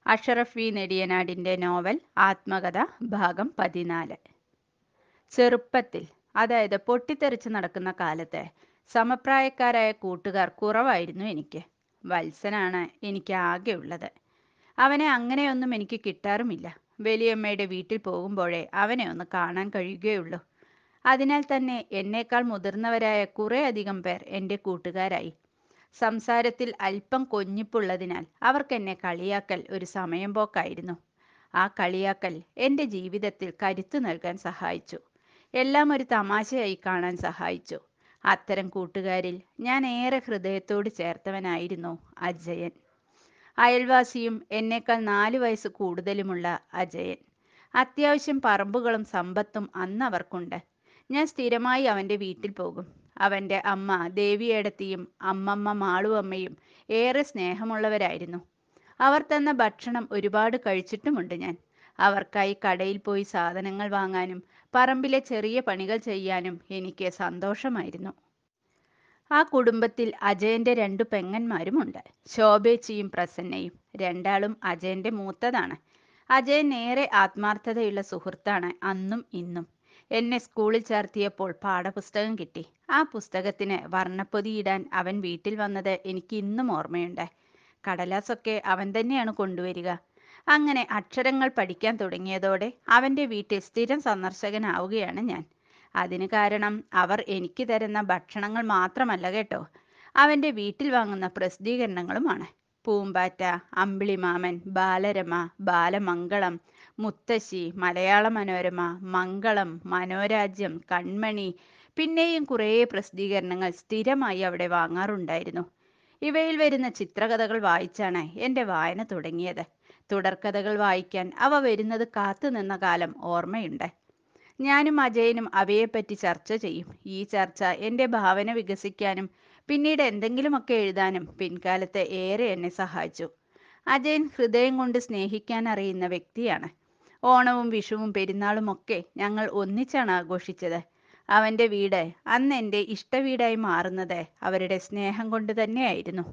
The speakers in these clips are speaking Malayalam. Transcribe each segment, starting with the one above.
അഷറഫ് വി നെടിയനാടിൻ്റെ നോവൽ ആത്മകഥ ഭാഗം പതിനാല് ചെറുപ്പത്തിൽ അതായത് പൊട്ടിത്തെറിച്ച് നടക്കുന്ന കാലത്ത് സമപ്രായക്കാരായ കൂട്ടുകാർ കുറവായിരുന്നു എനിക്ക് വത്സനാണ് എനിക്ക് ആകെയുള്ളത് അവനെ അങ്ങനെയൊന്നും എനിക്ക് കിട്ടാറുമില്ല വലിയമ്മയുടെ വീട്ടിൽ പോകുമ്പോഴേ അവനെ ഒന്ന് കാണാൻ കഴിയുകയുള്ളൂ അതിനാൽ തന്നെ എന്നേക്കാൾ മുതിർന്നവരായ കുറേ അധികം പേർ എൻ്റെ കൂട്ടുകാരായി സംസാരത്തിൽ അല്പം കൊഞ്ഞിപ്പുള്ളതിനാൽ അവർക്ക് എന്നെ കളിയാക്കൽ ഒരു സമയം പോക്കായിരുന്നു ആ കളിയാക്കൽ എൻ്റെ ജീവിതത്തിൽ കരുത്തു നൽകാൻ സഹായിച്ചു എല്ലാം ഒരു തമാശയായി കാണാൻ സഹായിച്ചു അത്തരം കൂട്ടുകാരിൽ ഞാൻ ഏറെ ഹൃദയത്തോട് ചേർത്തവനായിരുന്നു അജയൻ അയൽവാസിയും എന്നേക്കാൾ നാല് വയസ്സ് കൂടുതലുമുള്ള അജയൻ അത്യാവശ്യം പറമ്പുകളും സമ്പത്തും അന്ന് അവർക്കുണ്ട് ഞാൻ സ്ഥിരമായി അവൻ്റെ വീട്ടിൽ പോകും അവൻ്റെ അമ്മ ദേവിയേടത്തിയും അമ്മമ്മ മാളുവമ്മയും ഏറെ സ്നേഹമുള്ളവരായിരുന്നു അവർ തന്ന ഭക്ഷണം ഒരുപാട് കഴിച്ചിട്ടുമുണ്ട് ഞാൻ അവർക്കായി കടയിൽ പോയി സാധനങ്ങൾ വാങ്ങാനും പറമ്പിലെ ചെറിയ പണികൾ ചെയ്യാനും എനിക്ക് സന്തോഷമായിരുന്നു ആ കുടുംബത്തിൽ അജയന്റെ രണ്ടു പെങ്ങന്മാരുമുണ്ട് ശോഭേച്ചിയും പ്രസന്നയും രണ്ടാളും അജയന്റെ മൂത്തതാണ് അജയൻ ഏറെ ആത്മാർത്ഥതയുള്ള സുഹൃത്താണ് അന്നും ഇന്നും എന്നെ സ്കൂളിൽ ചേർത്തിയപ്പോൾ പാഠപുസ്തകം കിട്ടി ആ പുസ്തകത്തിന് വർണ്ണപ്പൊതിയിടാൻ അവൻ വീട്ടിൽ വന്നത് എനിക്ക് ഇന്നും ഓർമ്മയുണ്ട് കടലാസൊക്കെ അവൻ തന്നെയാണ് കൊണ്ടുവരിക അങ്ങനെ അക്ഷരങ്ങൾ പഠിക്കാൻ തുടങ്ങിയതോടെ അവൻ്റെ വീട്ടിൽ സ്ഥിരം സന്ദർശകനാവുകയാണ് ഞാൻ അതിന് കാരണം അവർ എനിക്ക് തരുന്ന ഭക്ഷണങ്ങൾ മാത്രമല്ല കേട്ടോ അവൻ്റെ വീട്ടിൽ വാങ്ങുന്ന പ്രസിദ്ധീകരണങ്ങളുമാണ് പൂമ്പാറ്റ അമ്പിളിമാമൻ ബാലരമ ബാലമംഗളം മുത്തശ്ശി മലയാള മനോരമ മംഗളം മനോരാജ്യം കൺമണി പിന്നെയും കുറേ പ്രസിദ്ധീകരണങ്ങൾ സ്ഥിരമായി അവിടെ വാങ്ങാറുണ്ടായിരുന്നു ഇവയിൽ വരുന്ന ചിത്രകഥകൾ വായിച്ചാണ് എൻ്റെ വായന തുടങ്ങിയത് തുടർക്കഥകൾ വായിക്കാൻ അവ വരുന്നത് കാത്തു നിന്ന കാലം ഓർമ്മയുണ്ട് ഞാനും അജയനും അവയെപ്പറ്റി ചർച്ച ചെയ്യും ഈ ചർച്ച എൻ്റെ ഭാവന വികസിക്കാനും പിന്നീട് എന്തെങ്കിലുമൊക്കെ എഴുതാനും പിൻകാലത്ത് ഏറെ എന്നെ സഹായിച്ചു അജയൻ ഹൃദയം കൊണ്ട് സ്നേഹിക്കാൻ അറിയുന്ന വ്യക്തിയാണ് ഓണവും വിഷുവും പെരുന്നാളും ഒക്കെ ഞങ്ങൾ ഒന്നിച്ചാണ് ആഘോഷിച്ചത് അവൻ്റെ വീട് അന്ന് എൻ്റെ ഇഷ്ടവീടായി മാറുന്നത് അവരുടെ സ്നേഹം കൊണ്ട് തന്നെയായിരുന്നു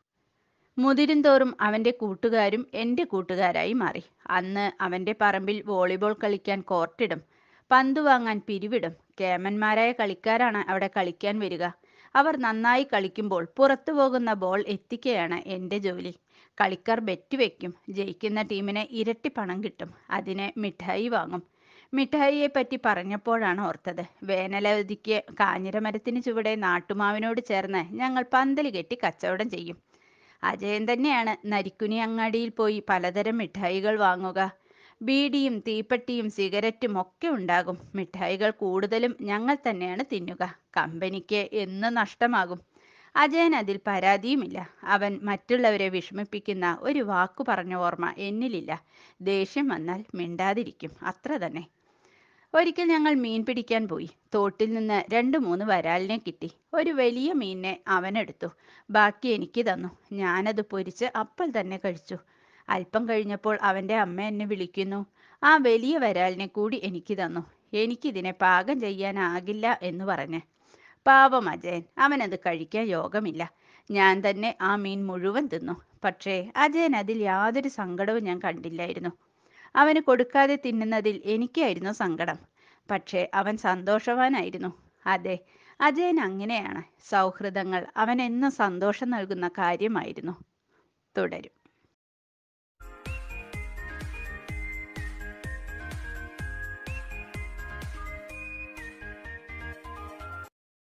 മുതിരും തോറും അവൻ്റെ കൂട്ടുകാരും എൻ്റെ കൂട്ടുകാരായി മാറി അന്ന് അവൻ്റെ പറമ്പിൽ വോളിബോൾ കളിക്കാൻ കോർട്ടിടും പന്ത് വാങ്ങാൻ പിരിവിടും കേമന്മാരായ കളിക്കാരാണ് അവിടെ കളിക്കാൻ വരിക അവർ നന്നായി കളിക്കുമ്പോൾ പുറത്തു പോകുന്ന ബോൾ എത്തിക്കുകയാണ് എൻ്റെ ജോലി കളിക്കാർ ബെറ്റ് വെക്കും ജയിക്കുന്ന ടീമിന് ഇരട്ടി പണം കിട്ടും അതിന് മിഠായി വാങ്ങും മിഠായിയെ പറ്റി പറഞ്ഞപ്പോഴാണ് ഓർത്തത് വേനലവധിക്ക് കാഞ്ഞിരമരത്തിന് ചുവടെ നാട്ടുമാവിനോട് ചേർന്ന് ഞങ്ങൾ പന്തൽ കെട്ടി കച്ചവടം ചെയ്യും അജയൻ തന്നെയാണ് നരിക്കുനി അങ്ങാടിയിൽ പോയി പലതരം മിഠായികൾ വാങ്ങുക ബീഡിയും തീപ്പെട്ടിയും സിഗരറ്റും ഒക്കെ ഉണ്ടാകും മിഠായികൾ കൂടുതലും ഞങ്ങൾ തന്നെയാണ് തിന്നുക കമ്പനിക്ക് എന്ന് നഷ്ടമാകും അജയൻ അതിൽ പരാതിയുമില്ല അവൻ മറ്റുള്ളവരെ വിഷമിപ്പിക്കുന്ന ഒരു വാക്കു പറഞ്ഞ ഓർമ്മ എന്നിലില്ല ദേഷ്യം വന്നാൽ മിണ്ടാതിരിക്കും അത്ര തന്നെ ഒരിക്കൽ ഞങ്ങൾ മീൻ പിടിക്കാൻ പോയി തോട്ടിൽ നിന്ന് രണ്ട് മൂന്ന് വരാലിനെ കിട്ടി ഒരു വലിയ മീനിനെ അവനെടുത്തു ബാക്കി എനിക്ക് തന്നു ഞാനത് പൊരിച്ച് അപ്പോൾ തന്നെ കഴിച്ചു അല്പം കഴിഞ്ഞപ്പോൾ അവൻ്റെ അമ്മ എന്നെ വിളിക്കുന്നു ആ വലിയ വരാലിനെ കൂടി എനിക്ക് തന്നു എനിക്കിതിനെ പാകം ചെയ്യാനാകില്ല എന്ന് പറഞ്ഞ് പാവം അജയൻ അവനത് കഴിക്കാൻ യോഗമില്ല ഞാൻ തന്നെ ആ മീൻ മുഴുവൻ തിന്നു പക്ഷേ അജയൻ അതിൽ യാതൊരു സങ്കടവും ഞാൻ കണ്ടില്ലായിരുന്നു അവന് കൊടുക്കാതെ തിന്നുന്നതിൽ എനിക്കായിരുന്നു സങ്കടം പക്ഷേ അവൻ സന്തോഷവാനായിരുന്നു അതെ അജയൻ അങ്ങനെയാണ് സൗഹൃദങ്ങൾ അവൻ എന്നും സന്തോഷം നൽകുന്ന കാര്യമായിരുന്നു തുടരും